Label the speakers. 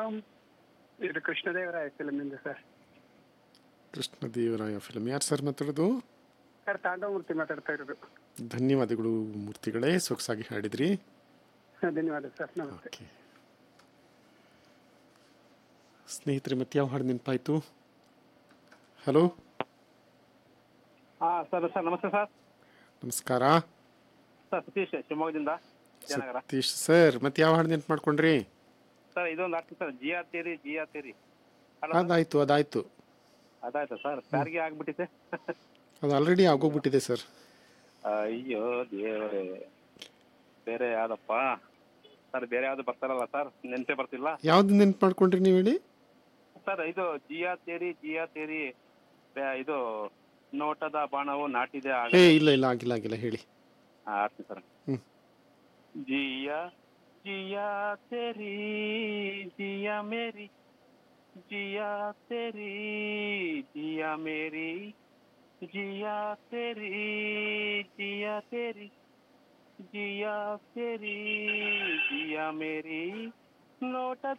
Speaker 1: ಇದು ಕೃಷ್ಣದೇವರಾಯ ಫಿಲ್ಮಿಂದ sir
Speaker 2: Krishnadevaraya film ಯಾರು ಸರ್ ಮಾತಾಡೋದು
Speaker 1: ಸರ್ ತಾಂಡವಮೂರ್ತಿ ಮಾತಾಡ್ತಾ ಇರೋದು
Speaker 2: ಧನ್ಯವಾದಗಳು ಮೂರ್ತಿಗಳೇ ಸೊಗಸಾಗಿ ಹಾಡಿದ್ರಿ
Speaker 1: ಧನ್ಯವಾದ ಸರ್ ನಮಸ್ತೆ
Speaker 2: ಓಕೆ ಸ್ನೇಹಿತರೆ ಮತ್ತೆ ಯಾವ ಹಾಡು ನೆನಪಾಯ್ತು ಹಲೋ
Speaker 3: ಹಾ ಸರ್ ಸರ್ ನಮಸ್ತೆ ಸರ್
Speaker 2: ನಮಸ್ಕಾರ
Speaker 3: ಸರ್ ಸತೀಶ್ ಶಿವಮೊಗ್ಗದಿಂದ ಜಯನಗರ
Speaker 2: ಸತೀಶ್ ಸರ್ ಮತ್ತೆ ಯಾವ ಹಾಡು ನೆನ್ಪು ಮಾಡ್ಕೊಂಡ್ರಿ
Speaker 3: ಸರ್ ಇದೊಂದು ಆಗ್ತದೆ ಸರ್ ಜಿಯಾ ತೇರಿ ಜಿಯಾ ತೇರಿ ಅಲ್ಲ
Speaker 2: ಅದಾಯ್ತು ಅದಾಯ್ತು
Speaker 3: ಅದಾಯ್ತು ಸರ್ ಸಾರಿಗೆ ಆಗ್ಬಿಟ್ಟಿದೆ
Speaker 2: ಅದು ಆಲ್ರೆಡಿ ಆಗೋಗ್ಬಿಟ್ಟಿದೆ ಸರ್
Speaker 3: ಅಯ್ಯೋ ದೇವರೇ ಬೇರೆ ಯಾವ್ದಪ್ಪ ಸರ್ ಬೇರೆ ಯಾವ್ದು ಬರ್ತಾರಲ್ಲ ಸರ್ ನೆನ್ಪೇ ಬರ್ತಿಲ್ಲ
Speaker 2: ಯಾವ್ದು ನೆನ್ಪು ಮಾಡ್ಕೊಂಡ್ರಿ ನೀವು ಹೇಳಿ
Speaker 3: ಸರ್ ಇದು ಜಿಯಾ ತೇರಿ ಜಿಯಾ ತೇರಿ ಬೆ- ಇದು ನೋಟದ ಬಾಣವು ನಾಟಿದೆ ಆಗ
Speaker 2: ಏ ಇಲ್ಲ ಇಲ್ಲ ಆಗಿಲ್ಲ ಆಗಿಲ್ಲ ಹೇಳಿ
Speaker 3: ಹಾ, ಆಡ್ತೀನಿ ಸರ್
Speaker 2: ಹ್ಮ್.
Speaker 3: ಜಿಯಾ ಜಿಯಾ तेरी जिया मेरी जिया तेरी जिया मेरी जिया तेरी जिया तेरी जिया तेरी जिया मेरी ನೋಟದ